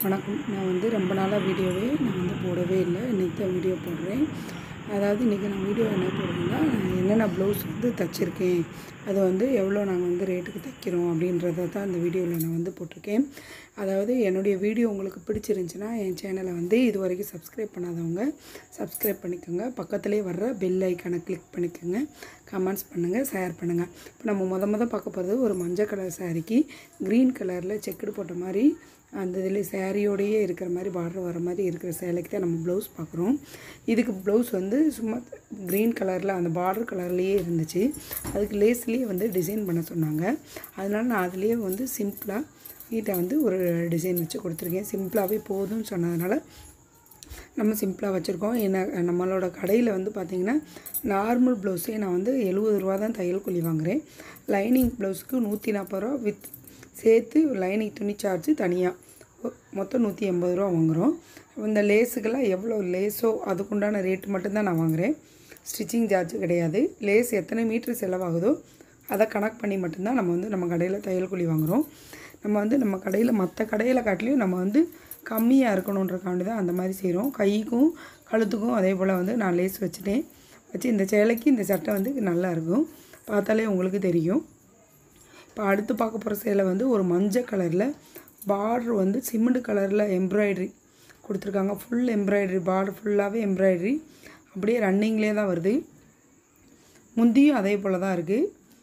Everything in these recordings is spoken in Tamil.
வணக்கம் நான் வந்து ரொம்ப நாளாக வீடியோவே நான் வந்து போடவே இல்லை இன்றைக்கி தான் வீடியோ போடுறேன் அதாவது இன்றைக்கி நான் வீடியோ என்ன போடுறேன்னா நான் என்னென்ன ப்ளவுஸ் வந்து தைச்சிருக்கேன் அது வந்து எவ்வளோ நாங்கள் வந்து ரேட்டுக்கு தைக்கிறோம் அப்படின்றத தான் இந்த வீடியோவில் நான் வந்து போட்டிருக்கேன் அதாவது என்னுடைய வீடியோ உங்களுக்கு பிடிச்சிருந்துச்சின்னா என் சேனலை வந்து இது வரைக்கும் சப்ஸ்கிரைப் பண்ணாதவங்க சப்ஸ்கிரைப் பண்ணிக்கோங்க பக்கத்துலேயே வர்ற பெல் ஐக்கானை கிளிக் பண்ணிக்கோங்க கமெண்ட்ஸ் பண்ணுங்கள் ஷேர் பண்ணுங்கள் இப்போ நம்ம முத முத பார்க்க போகிறது ஒரு மஞ்சள் கலர் சாரிக்கு க்ரீன் கலரில் செக்குடு போட்ட மாதிரி அந்த இதில் சேரீயோடையே இருக்கிற மாதிரி பார்டர் வர மாதிரி இருக்கிற சேலைக்கு தான் நம்ம ப்ளவுஸ் பார்க்குறோம் இதுக்கு ப்ளவுஸ் வந்து சும்மா க்ரீன் கலரில் அந்த பார்டர் கலர்லேயே இருந்துச்சு அதுக்கு லேஸ்லேயே வந்து டிசைன் பண்ண சொன்னாங்க அதனால நான் அதுலேயே வந்து சிம்பிளாக நீட்டாக வந்து ஒரு டிசைன் வச்சு கொடுத்துருக்கேன் சிம்பிளாகவே போதும்னு சொன்னதுனால நம்ம சிம்பிளாக வச்சுருக்கோம் என்ன நம்மளோட கடையில் வந்து பார்த்திங்கன்னா நார்மல் ப்ளவுஸே நான் வந்து எழுபது ரூபா தான் தையல் கூலி வாங்குகிறேன் லைனிங் ப்ளவுஸுக்கு நூற்றி நாற்பது ரூபா வித் சேர்த்து லைனிங் துணி சார்ஜு தனியாக மொத்தம் நூற்றி எண்பது ரூபா வாங்குகிறோம் இந்த லேஸுக்கெல்லாம் எவ்வளோ லேஸோ அதுக்குண்டான ரேட்டு மட்டும்தான் நான் வாங்குகிறேன் ஸ்டிச்சிங் சார்ஜ் கிடையாது லேஸ் எத்தனை மீட்ரு செலவாகுதோ அதை கணக்கு பண்ணி மட்டும்தான் நம்ம வந்து நம்ம கடையில் தையல் கூலி வாங்குகிறோம் நம்ம வந்து நம்ம கடையில் மற்ற கடையில் காட்டிலையும் நம்ம வந்து கம்மியாக இருக்கணுன்றக்காண்டி தான் அந்த மாதிரி செய்கிறோம் கைக்கும் கழுத்துக்கும் அதே போல் வந்து நான் லேஸ் வச்சுட்டேன் வச்சு இந்த சேலைக்கு இந்த சட்டை வந்து நல்லா இருக்கும் பார்த்தாலே உங்களுக்கு தெரியும் இப்போ அடுத்து பார்க்க போகிற சேலை வந்து ஒரு மஞ்சள் கலரில் பார்டர் வந்து சிமெண்ட் கலரில் எம்ப்ராய்டரி கொடுத்துருக்காங்க ஃபுல் எம்ப்ராய்டரி பார்டர் ஃபுல்லாகவே எம்ப்ராய்டரி அப்படியே ரன்னிங்லேயே தான் வருது முந்தியும் அதே போல் தான் இருக்குது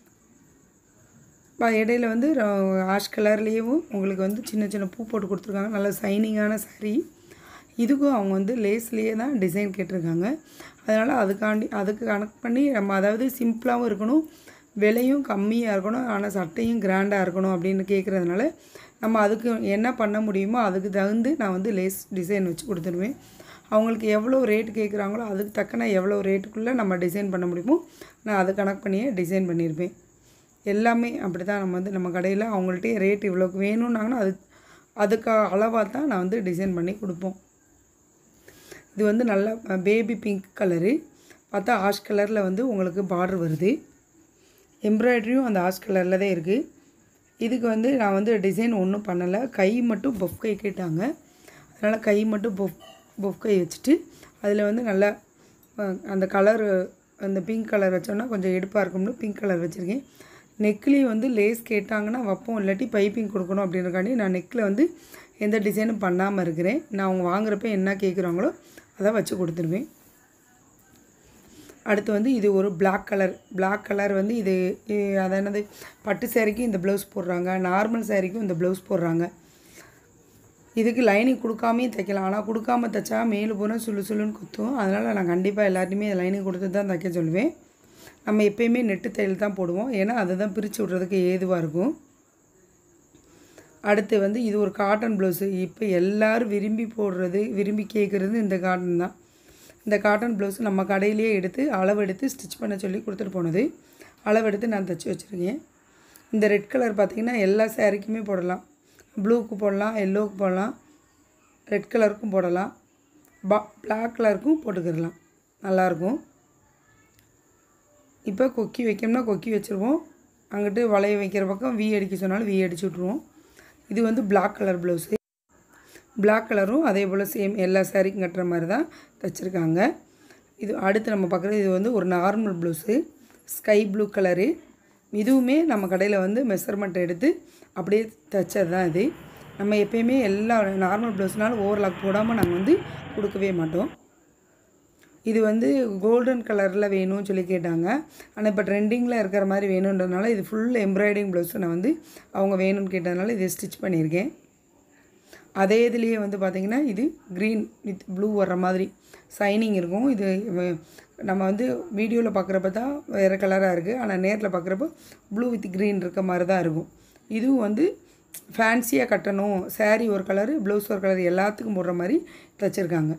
இப்போ இடையில வந்து ஆஷ் கலர்லேயும் உங்களுக்கு வந்து சின்ன சின்ன பூ போட்டு கொடுத்துருக்காங்க நல்ல சைனிங்கான saree இதுக்கும் அவங்க வந்து லேஸ்லேயே தான் டிசைன் கேட்டிருக்காங்க அதனால் அதுக்காண்டி அதுக்கு கணக்கு பண்ணி நம்ம அதாவது சிம்பிளாகவும் இருக்கணும் விலையும் கம்மியாக இருக்கணும் ஆனால் சட்டையும் கிராண்டாக இருக்கணும் அப்படின்னு கேட்குறதுனால நம்ம அதுக்கு என்ன பண்ண முடியுமோ அதுக்கு தகுந்து நான் வந்து லேஸ் டிசைன் வச்சு கொடுத்துருவேன் அவங்களுக்கு எவ்வளோ ரேட் கேட்குறாங்களோ அதுக்கு தக்கன எவ்வளோ ரேட்டுக்குள்ளே நம்ம டிசைன் பண்ண முடியுமோ நான் அதை கணக்கு பண்ணியே டிசைன் பண்ணியிருப்பேன் எல்லாமே அப்படி தான் நம்ம வந்து நம்ம கடையில் அவங்கள்ட்ட ரேட் இவ்வளோக்கு வேணும்னாங்கன்னா அது அதுக்கு அளவாக தான் நான் வந்து டிசைன் பண்ணி கொடுப்போம் இது வந்து நல்ல பேபி பிங்க் கலரு பார்த்தா ஆஷ் கலரில் வந்து உங்களுக்கு பார்டர் வருது எம்ப்ராய்டரியும் அந்த ஆஷ் கலரில் தான் இருக்குது இதுக்கு வந்து நான் வந்து டிசைன் ஒன்றும் பண்ணலை கை மட்டும் பொஃப் கை கேட்டாங்க அதனால் கை மட்டும் பொஃப் பொஃப் கை வச்சுட்டு அதில் வந்து நல்லா அஹ், அந்த கலர் அந்த பிங்க் கலர் வச்சோன்னா கொஞ்சம் எடுப்பாக இருக்கும்னு பிங்க் கலர் வச்சுருக்கேன் நெக்லேயும் வந்து லேஸ் கேட்டாங்கன்னா வைப்போம் இல்லாட்டி பைப்பிங் கொடுக்கணும் அப்படின்றக்காண்டி நான் நெக்கில் வந்து எந்த டிசைனும் பண்ணாமல் இருக்கிறேன் நான் அவங்க வாங்குறப்ப என்ன கேட்குறாங்களோ அதை வச்சு கொடுத்துருவேன் அடுத்து வந்து இது ஒரு Black கலர் Black கலர் வந்து இது இ- அது என்னது பட்டு சேரீக்கும் இந்த ப்ளவுஸ் போடுறாங்க நார்மல் சேரீக்கும் இந்த ப்ளவுஸ் போடுறாங்க இதுக்கு லைனிங் கொடுக்காமையும் தைக்கலாம் ஆனால் கொடுக்காம தைச்சா மேலு பூரா சுழு சுளுன்னு குத்தும் அதனால் நான் கண்டிப்பாக எல்லாத்தையுமே லைனிங் கொடுத்து தான் தைக்க சொல்லுவேன் நம்ம எப்பயுமே நெட்டு தையல் தான் போடுவோம் ஏன்னா அதுதான் பிரித்து விட்றதுக்கு ஏதுவாக இருக்கும் அடுத்து வந்து இது ஒரு காட்டன் ப்ளவுஸு இப்போ எல்லோரும் விரும்பி போடுறது விரும்பி கேட்குறது இந்த காட்டன் தான் இந்த காட்டன் ப்ளவுஸ் நம்ம கடையிலேயே எடுத்து அளவெடுத்து ஸ்டிச் பண்ண சொல்லி கொடுத்துட்டு போனது அளவெடுத்து நான் தைச்சி வச்சுருக்கேன் இந்த ரெட் கலர் பார்த்திங்கன்னா எல்லா சேரீக்குமே போடலாம் ப்ளூக்கு போடலாம் எல்லோவுக்கு போடலாம் ரெட் கலருக்கும் போடலாம் பா பிளாக் கலருக்கும் போட்டுக்கிடலாம் நல்லாயிருக்கும் இப்போ கொக்கி வைக்கணும்னா கொக்கி வச்சுருவோம் அங்கிட்டு வளைய வைக்கிற பக்கம் வி அடிக்க சொன்னாலும் வி அடிச்சு விட்ருவோம் இது வந்து Black கலர் ப்ளவுஸு Black கலரும் அதே போல் சேம் எல்லா சாரீக்கும் கட்டுற மாதிரி தான் தைச்சிருக்காங்க இது அடுத்து நம்ம பார்க்குறது இது வந்து ஒரு normal blouse sky blue colour இதுவுமே நம்ம கடையில் வந்து மெஷர்மெண்ட் எடுத்து அப்படியே தைச்சது தான் இது நம்ம எப்பயுமே எல்லா நார்மல் ப்ளவுஸ்னாலும் ஓவர்லாக் போடாமல் நாங்கள் வந்து கொடுக்கவே மாட்டோம் இது வந்து கோல்டன் கலரில் வேணும்னு சொல்லி கேட்டாங்க ஆனால் இப்போ ட்ரெண்டிங்கில் இருக்கிற மாதிரி வேணுன்றதுனால இது ஃபுல் எம்ப்ராய்டிங் ப்ளவுஸ் நான் வந்து அவங்க வேணும்னு கேட்டதுனால இதை ஸ்டிச் பண்ணியிருக்கேன் அதே இதுலேயே வந்து பார்த்திங்கன்னா இது க்ரீன் வித் ப்ளூ வர்ற மாதிரி சைனிங் இருக்கும் இது வ- நம்ம வந்து வீடியோவில் பார்க்குறப்ப தான் வேறு கலராக இருக்குது ஆனால் நேரில் பார்க்குறப்ப ப்ளூ வித் க்ரீன் இருக்க மாதிரி தான் இருக்கும் இதுவும் வந்து ஃபேன்சியாக கட்டணும் saree ஒரு கலரு ப்ளவுஸ் ஒரு கலர் எல்லாத்துக்கும் போடுற மாதிரி தைச்சிருக்காங்க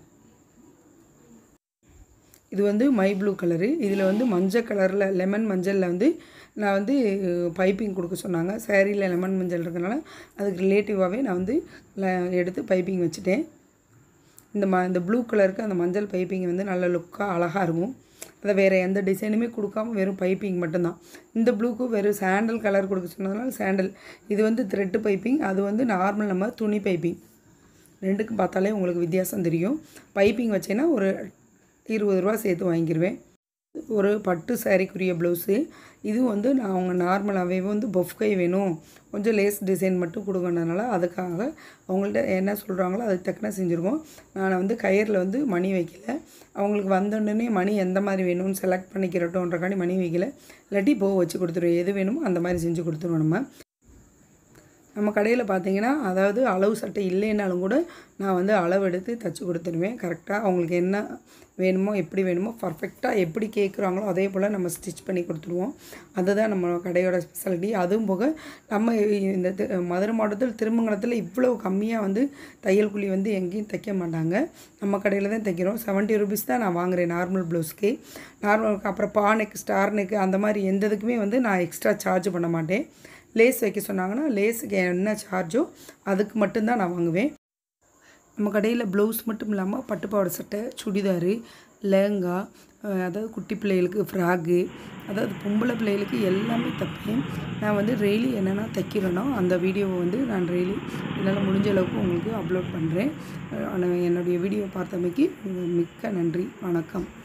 இது வந்து மை ப்ளூ கலரு இதில் வந்து மஞ்சள் கலரில் லெமன் மஞ்சளில் வந்து நான் வந்து பைப்பிங் கொடுக்க சொன்னாங்க சேரீயில் லெமன் மஞ்சள் இருக்கனால அதுக்கு ரிலேட்டிவாகவே நான் வந்து ல- எடுத்து பைப்பிங் வச்சுட்டேன் இந்த ம இந்த ப்ளூ கலருக்கு அந்த மஞ்சள் பைப்பிங் வந்து நல்ல லுக்காக அழகாக இருக்கும் அதை வேறு எந்த டிசைனுமே கொடுக்காம வெறும் பைப்பிங் மட்டும்தான் இந்த ப்ளூக்கு வெறும் சாண்டல் கலர் கொடுக்க சொன்னதுனால சாண்டல் இது வந்து த்ரெட்டு பைப்பிங் அது வந்து நார்மல் நம்ம துணி பைப்பிங் ரெண்டுக்கும் பார்த்தாலே உங்களுக்கு வித்தியாசம் தெரியும் பைப்பிங் வச்சேன்னா ஒரு இருபது ரூபா சேர்த்து வாங்கிடுவேன் ஒரு பட்டு சாரீக்குரிய ப்ளவுஸு இது வந்து நான் அவங்க நார்மலாகவே வந்து பொஃப் கை வேணும் கொஞ்சம் லேஸ் டிசைன் மட்டும் கொடுங்கன்றதுனால அதுக்காக அவங்கள்ட்ட என்ன சொல்கிறாங்களோ அதுக்கு தக்கன செஞ்சுருக்கோம் நான் வந்து கயிறில் வந்து மணி வைக்கல அவங்களுக்கு வந்தோடனே மணி எந்த மாதிரி வேணும்னு செலக்ட் பண்ணிக்கிறட்டோன்றக்காண்டி மணி வைக்கல இல்லாட்டி போ வச்சு கொடுத்துருவோம் எது வேணுமோ அந்த மாதிரி செஞ்சு கொடுத்துருவோம் நம்ம நம்ம கடையில் பார்த்தீங்கன்னா அதாவது அளவு சட்டை இல்லைன்னாலும் கூட நான் வந்து அளவு எடுத்து தைச்சி கொடுத்துருவேன் கரெக்டாக அவங்களுக்கு என்ன வேணுமோ எப்படி வேணுமோ பர்ஃபெக்டாக எப்படி கேட்குறாங்களோ அதே போல் நம்ம ஸ்டிச் பண்ணி கொடுத்துருவோம் அதுதான் நம்ம கடையோட ஸ்பெஷாலிட்டி அதுவும் போக நம்ம இந்த தி- மதுரை மாவட்டத்தில் திருமங்கலத்தில் இவ்வளோ கம்மியாக வந்து தையல் கூலி வந்து எங்கேயும் தைக்க மாட்டாங்க நம்ம கடையில் தான் தைக்கிறோம் செவன்ட்டி ருபீஸ் தான் நான் வாங்குறேன் நார்மல் ப்ளவுஸ்க்கு நார்மல் அப்புறம் பா நெக் ஸ்டார் நெக் அந்த மாதிரி எந்த இதுக்குமே வந்து நான் எக்ஸ்ட்ரா சார்ஜ் பண்ண மாட்டேன் லேஸ் வைக்க சொன்னாங்கன்னா லேஸுக்கு என்ன சார்ஜோ அதுக்கு மட்டும்தான் நான் வாங்குவேன் நம்ம கடையில் ப்ளவுஸ் மட்டும் இல்லாமல் பட்டுப்பாவாடை சட்டை சுடிதாரு லெஹங்கா அஹ் அதாவது குட்டி பிள்ளைகளுக்கு ஃப்ராகு அதாவது பொம்பளை பிள்ளைகளுக்கு எல்லாமே தைப்பேன் நான் வந்து டெய்லி என்னென்ன தைக்கிறேனோ அந்த வீடியோவை வந்து நான் டெய்லி என்னால் முடிஞ்ச அளவுக்கு உங்களுக்கு அப்லோட் பண்ணுறேன் என்னுடைய வீடியோ பார்த்தமைக்கு மிக்க நன்றி வணக்கம்